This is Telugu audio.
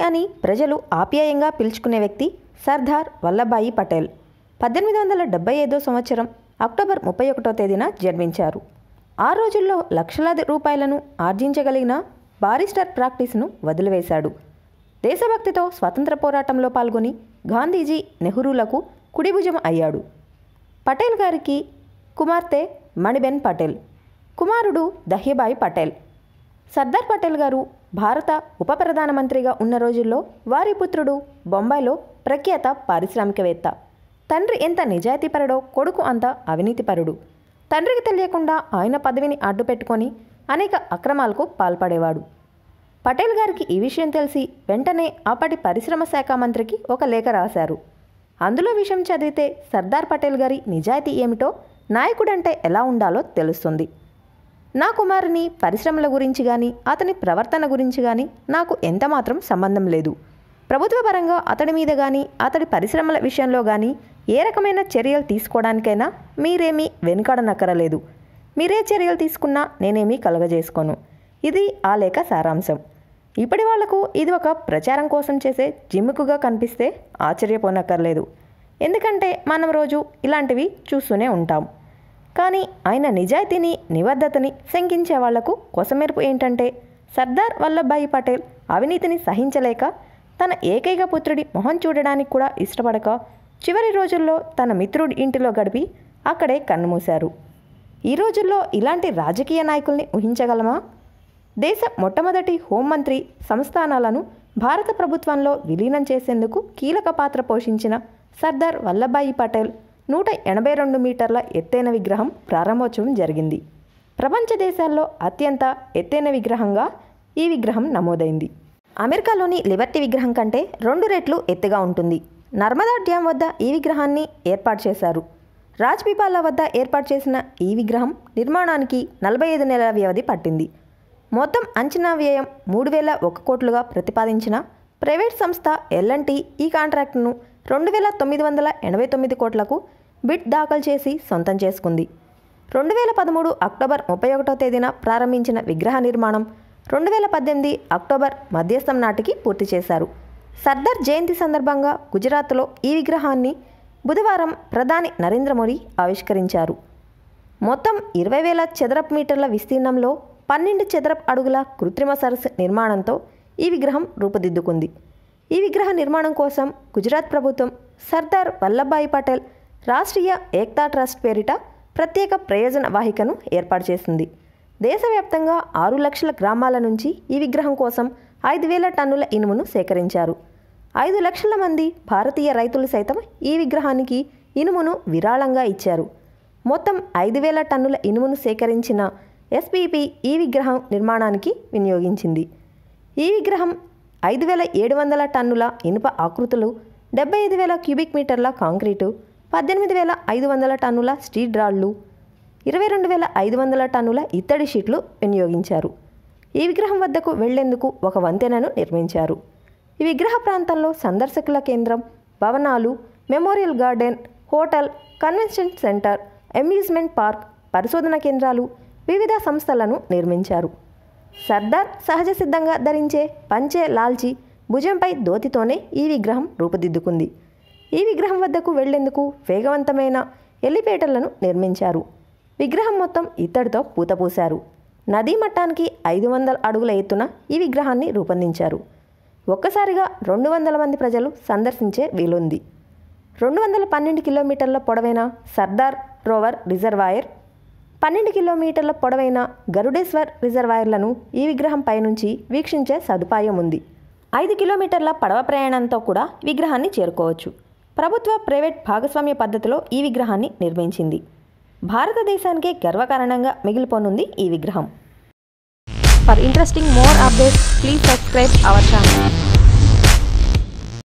అని ప్రజలు ఆప్యాయంగా పిలుచుకునే వ్యక్తి సర్దార్ వల్లభాయి పటేల్ పద్దెనిమిది వందల డెబ్బై ఐదో సంవత్సరం అక్టోబర్ ముప్పై ఒకటో తేదీన జన్మించారు ఆ రోజుల్లో లక్షలాది రూపాయలను ఆర్జించగలిగిన బారిస్టర్ ప్రాక్టీస్ను వదిలివేశాడు దేశభక్తితో స్వతంత్ర పోరాటంలో పాల్గొని గాంధీజీ నెహ్రూలకు కుడిభుజం అయ్యాడు పటేల్ గారికి కుమార్తె మణిబెన్ పటేల్ కుమారుడు దహ్యబాయి పటేల్ సర్దార్ పటేల్ గారు భారత ఉప ప్రధానమంత్రిగా ఉన్న రోజుల్లో వారి పుత్రుడు బొంబాయిలో ప్రఖ్యాత పారిశ్రామికవేత్త తండ్రి ఎంత నిజాయితీపరుడో కొడుకు అంత అవినీతిపరుడు తండ్రికి తెలియకుండా ఆయన పదవిని అడ్డుపెట్టుకొని అనేక అక్రమాలకు పాల్పడేవాడు పటేల్ గారికి ఈ విషయం తెలిసి వెంటనే అప్పటి పరిశ్రమ శాఖ మంత్రికి ఒక లేఖ రాశారు అందులో విషయం చదివితే సర్దార్ పటేల్ గారి నిజాయితీ ఏమిటో నాయకుడంటే ఎలా ఉండాలో తెలుస్తుంది నా కుమారుని పరిశ్రమల గురించి కానీ అతని ప్రవర్తన గురించి కానీ నాకు ఎంతమాత్రం సంబంధం లేదు ప్రభుత్వ పరంగా అతడి మీద కానీ అతడి పరిశ్రమల విషయంలో కానీ ఏ రకమైన చర్యలు తీసుకోవడానికైనా మీరేమీ వెనుకాడనక్కరలేదు మీరే చర్యలు తీసుకున్నా నేనేమీ కలగజేసుకోను ఇది ఆ లేఖ సారాంశం ఇప్పటి వాళ్లకు ఇది ఒక ప్రచారం కోసం చేసే జిమ్ముకుగా కనిపిస్తే ఆశ్చర్యపోనక్కర్లేదు ఎందుకంటే మనం రోజు ఇలాంటివి చూస్తూనే ఉంటాం కానీ ఆయన నిజాయితీని నిబద్ధతని శంకించే వాళ్లకు కొసమెరుపు ఏంటంటే సర్దార్ వల్లభాయి పటేల్ అవినీతిని సహించలేక తన ఏకైక పుత్రుడి మొహం చూడడానికి కూడా ఇష్టపడక చివరి రోజుల్లో తన మిత్రుడి ఇంటిలో గడిపి అక్కడే కన్నుమూశారు ఈ రోజుల్లో ఇలాంటి రాజకీయ నాయకుల్ని ఊహించగలమా దేశ మొట్టమొదటి హోంమంత్రి సంస్థానాలను భారత ప్రభుత్వంలో విలీనం చేసేందుకు కీలక పాత్ర పోషించిన సర్దార్ వల్లభాయి పటేల్ నూట ఎనభై రెండు మీటర్ల ఎత్తైన విగ్రహం ప్రారంభోత్సవం జరిగింది ప్రపంచ దేశాల్లో అత్యంత ఎత్తైన విగ్రహంగా ఈ విగ్రహం నమోదైంది అమెరికాలోని లిబర్టీ విగ్రహం కంటే రెండు రెట్లు ఎత్తుగా ఉంటుంది నర్మదా డ్యాం వద్ద ఈ విగ్రహాన్ని ఏర్పాటు చేశారు రాజ్పిపాలా వద్ద ఏర్పాటు చేసిన ఈ విగ్రహం నిర్మాణానికి నలభై ఐదు నెలల వ్యవధి పట్టింది మొత్తం అంచనా వ్యయం మూడు వేల ఒక కోట్లుగా ప్రతిపాదించిన ప్రైవేట్ సంస్థ ఎల్ఎన్టీ ఈ కాంట్రాక్టును రెండు వేల తొమ్మిది వందల ఎనభై తొమ్మిది కోట్లకు బిడ్ దాఖలు చేసి సొంతం చేసుకుంది రెండు వేల పదమూడు అక్టోబర్ ముప్పై ఒకటో తేదీన ప్రారంభించిన విగ్రహ నిర్మాణం రెండు వేల పద్దెనిమిది అక్టోబర్ మధ్యస్థం నాటికి పూర్తి చేశారు సర్దార్ జయంతి సందర్భంగా గుజరాత్లో ఈ విగ్రహాన్ని బుధవారం ప్రధాని నరేంద్ర మోడీ ఆవిష్కరించారు మొత్తం ఇరవై వేల చదరపు మీటర్ల విస్తీర్ణంలో పన్నెండు చదరపు అడుగుల కృత్రిమ సరస్సు నిర్మాణంతో ఈ విగ్రహం రూపుదిద్దుకుంది ఈ విగ్రహ నిర్మాణం కోసం గుజరాత్ ప్రభుత్వం సర్దార్ వల్లభాయ్ పటేల్ రాష్ట్రీయ ఏక్తా ట్రస్ట్ పేరిట ప్రత్యేక ప్రయోజన వాహికను ఏర్పాటు చేసింది దేశవ్యాప్తంగా ఆరు లక్షల గ్రామాల నుంచి ఈ విగ్రహం కోసం ఐదు వేల టన్నుల ఇనుమును సేకరించారు ఐదు లక్షల మంది భారతీయ రైతులు సైతం ఈ విగ్రహానికి ఇనుమును విరాళంగా ఇచ్చారు మొత్తం ఐదు వేల టన్నుల ఇనుమును సేకరించిన ఎస్పీపీ ఈ విగ్రహం నిర్మాణానికి వినియోగించింది ఈ విగ్రహం ఐదు వేల ఏడు వందల టన్నుల ఇనుప ఆకృతులు డెబ్బై ఐదు వేల క్యూబిక్ మీటర్ల కాంక్రీటు పద్దెనిమిది వేల ఐదు వందల టన్నుల స్టీల్ రాళ్లు ఇరవై రెండు వేల ఐదు వందల టన్నుల ఇత్తడి షీట్లు వినియోగించారు ఈ విగ్రహం వద్దకు వెళ్లేందుకు ఒక వంతెనను నిర్మించారు ఈ విగ్రహ ప్రాంతంలో సందర్శకుల కేంద్రం భవనాలు memorial garden hotel convention centre amusement park పరిశోధన కేంద్రాలు వివిధ సంస్థలను నిర్మించారు సర్దార్ సహజ సిద్ధంగా ధరించే పంచే లాల్చి భుజంపై దోతితోనే ఈ విగ్రహం రూపుదిద్దుకుంది ఈ విగ్రహం వద్దకు వెళ్లేందుకు వేగవంతమైన ఎలిపేటర్లను నిర్మించారు విగ్రహం మొత్తం ఇత్తడితో పూతపూశారు నదీ మట్టానికి ఐదు వందల అడుగుల ఎత్తున ఈ విగ్రహాన్ని రూపొందించారు ఒక్కసారిగా రెండు వందల మంది ప్రజలు సందర్శించే వీలుంది రెండు వందల పన్నెండు కిలోమీటర్ల పొడవైన సర్దార్ రోవర్ రిజర్వాయర్ పన్నెండు కిలోమీటర్ల పొడవైన గరుడేశ్వర్ రిజర్వాయర్లను ఈ విగ్రహం పైనుంచి వీక్షించే సదుపాయం ఉంది ఐదు కిలోమీటర్ల పడవ ప్రయాణంతో కూడా విగ్రహాన్ని చేరుకోవచ్చు ప్రభుత్వ ప్రైవేట్ భాగస్వామ్య పద్ధతిలో ఈ విగ్రహాన్ని నిర్మించింది భారతదేశానికే గర్వకారణంగా మిగిలిపోనుంది ఈ విగ్రహం For interesting more updates, please subscribe our channel.